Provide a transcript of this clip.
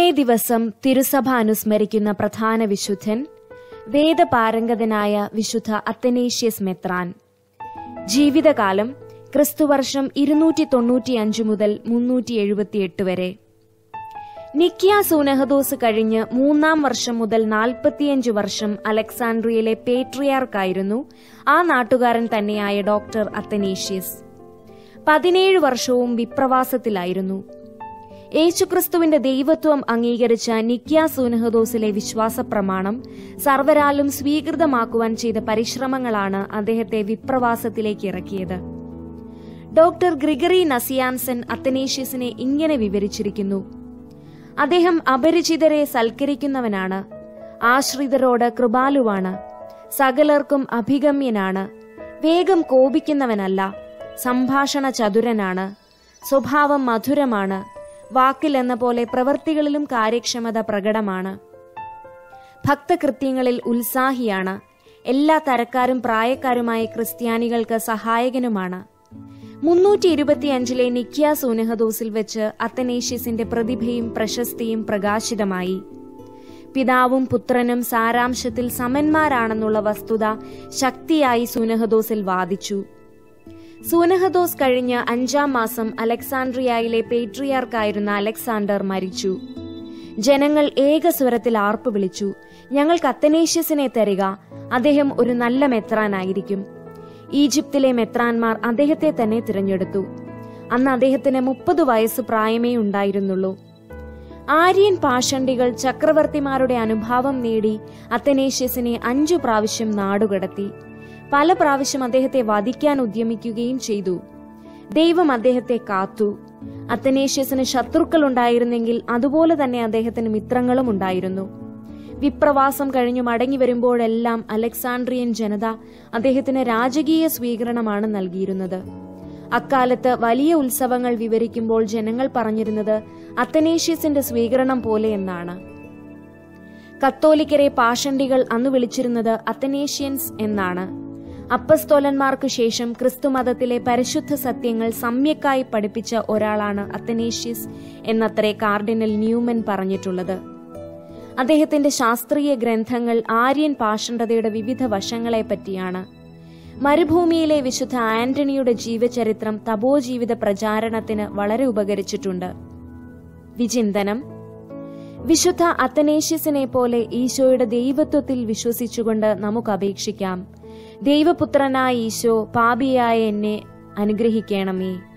ദിവസം തിരുസഭ അനുസ്മരിക്കുന്ന പ്രധാന വിശുദ്ധൻ വേദപാരംഗതനായ വിശുദ്ധ അത്തനേഷ്യസ് മെത്രാൻ ജീവിതകാലം ക്രിസ്തുവർഷം ഇരുന്നൂറ്റി തൊണ്ണൂറ്റിയഞ്ച് മുതൽ മുന്നൂറ്റി എഴുപത്തിയെട്ട് വരെ നിക്കിയ സൂനഹദോസ് കഴിഞ്ഞ് മൂന്നാം വർഷം മുതൽ നാൽപ്പത്തിയഞ്ച് വർഷം അലക്സാൻഡ്രിയയിലെ പേട്രിയാർക്കായിരുന്നു ആ നാട്ടുകാരൻ തന്നെയായ ഡോക്ടർ അത്തനേഷ്യസ് പതിനേഴ് വർഷവും വിപ്രവാസത്തിലായിരുന്നു യേശുക്രിസ്തുവിന്റെ ദൈവത്വം അംഗീകരിച്ച നിക്യ സൂനഹദോസിലെ വിശ്വാസ പ്രമാണം സർവരാലും സ്വീകൃതമാക്കുവാൻ ചെയ്ത പരിശ്രമങ്ങളാണ് അദ്ദേഹത്തെ വിപ്രവാസത്തിലേക്ക് ഇറക്കിയത് ഡോക്ടർ ഗ്രിഗറി നസിയാൻസൻ അത്തനേഷ്യസിനെ ഇങ്ങനെ വിവരിച്ചിരിക്കുന്നു അദ്ദേഹം അപരിചിതരെ സൽക്കരിക്കുന്നവനാണ് ആശ്രിതരോട് കൃപാലുവാണ് സകലർക്കും അഭിഗമ്യനാണ് വേഗം കോപിക്കുന്നവനല്ല സംഭാഷണ ചതുരനാണ് സ്വഭാവം മധുരമാണ് വാക്കിലെന്ന പോലെ പ്രവൃത്തികളിലും കാര്യക്ഷമത പ്രകടമാണ് ഭക്തകൃത്യങ്ങളിൽ ഉത്സാഹിയാണ് എല്ലാ തരക്കാരും പ്രായക്കാരുമായ ക്രിസ്ത്യാനികൾക്ക് സഹായകനുമാണ് മുന്നൂറ്റി ഇരുപത്തിയഞ്ചിലെ നിക്യ സൂനഹദോസിൽ വെച്ച് അത്തനേഷ്യസിന്റെ പ്രതിഭയും പ്രശസ്തിയും പ്രകാശിതമായി പിതാവും പുത്രനും സാരാംശത്തിൽ സമന്മാരാണെന്നുള്ള വസ്തുത ശക്തിയായി സൂനഹദോസിൽ വാദിച്ചു സൂനഹദോസ് കഴിഞ്ഞ് അഞ്ചാം മാസം അലക്സാൻഡ്രിയയിലെ പേട്രിയാർക്കായിരുന്ന അലക്സാണ്ടർ മരിച്ചു ജനങ്ങൾ ഏകസ്വരത്തിൽ ആർപ്പ് വിളിച്ചു ഞങ്ങൾക്ക് അത്തനേഷ്യസിനെ തരിക അദ്ദേഹം ഒരു നല്ല മെത്രാനായിരിക്കും ഈജിപ്തിലെ മെത്രാൻമാർ അദ്ദേഹത്തെ തന്നെ തിരഞ്ഞെടുത്തു അന്ന് അദ്ദേഹത്തിന് മുപ്പത് വയസ്സ് പ്രായമേ ഉണ്ടായിരുന്നുള്ളൂ ആര്യൻ പാഷണ്ടികൾ ചക്രവർത്തിമാരുടെ അനുഭാവം നേടി അത്തനേഷ്യസിനെ അഞ്ചു പ്രാവശ്യം നാടുകടത്തി പല പ്രാവശ്യം അദ്ദേഹത്തെ വധിക്കാൻ ഉദ്യമിക്കുകയും ചെയ്തു ദൈവം അദ്ദേഹത്തെ കാത്തു അത്തനേഷ്യസിന് ശത്രുക്കൾ ഉണ്ടായിരുന്നെങ്കിൽ അതുപോലെ തന്നെ അദ്ദേഹത്തിന് മിത്രങ്ങളും ഉണ്ടായിരുന്നു വിപ്രവാസം കഴിഞ്ഞു മടങ്ങി വരുമ്പോഴെല്ലാം അലക്സാണ്ട്രിയൻ ജനത അദ്ദേഹത്തിന് രാജകീയ സ്വീകരണമാണ് നൽകിയിരുന്നത് അക്കാലത്ത് വലിയ ഉത്സവങ്ങൾ വിവരിക്കുമ്പോൾ ജനങ്ങൾ പറഞ്ഞിരുന്നത് അത്തനേഷ്യസിന്റെ സ്വീകരണം പോലെ എന്നാണ് കത്തോലിക്കരെ പാഷണ്ടികൾ അന്ന് വിളിച്ചിരുന്നത് അത്തനേഷ്യൻസ് എന്നാണ് അപ്പസ്തോലന്മാർക്കു ശേഷം ക്രിസ്തുമതത്തിലെ പരിശുദ്ധ സത്യങ്ങൾ സമ്യക്കായി പഠിപ്പിച്ച ഒരാളാണ് അത്തനേഷ്യസ് എന്നത്രേ കാർഡിനൽ ന്യൂമൻ പറഞ്ഞിട്ടുള്ളത് അദ്ദേഹത്തിന്റെ ശാസ്ത്രീയ ഗ്രന്ഥങ്ങൾ ആര്യൻ പാഷണ്ഡതയുടെ വിവിധ വശങ്ങളെ പറ്റിയാണ് മരുഭൂമിയിലെ വിശുദ്ധ ആന്റണിയുടെ ജീവചരിത്രം തപോജീവിത പ്രചാരണത്തിന് വളരെ ഉപകരിച്ചിട്ടുണ്ട് വിചിന്തനം വിശുദ്ധ അത്തനേഷ്യസിനെ പോലെ ഈശോയുടെ ദൈവത്വത്തിൽ വിശ്വസിച്ചുകൊണ്ട് നമുക്ക് അപേക്ഷിക്കാം ദൈവപുത്രനായ ഈശോ പാപിയായ എന്നെ അനുഗ്രഹിക്കണമേ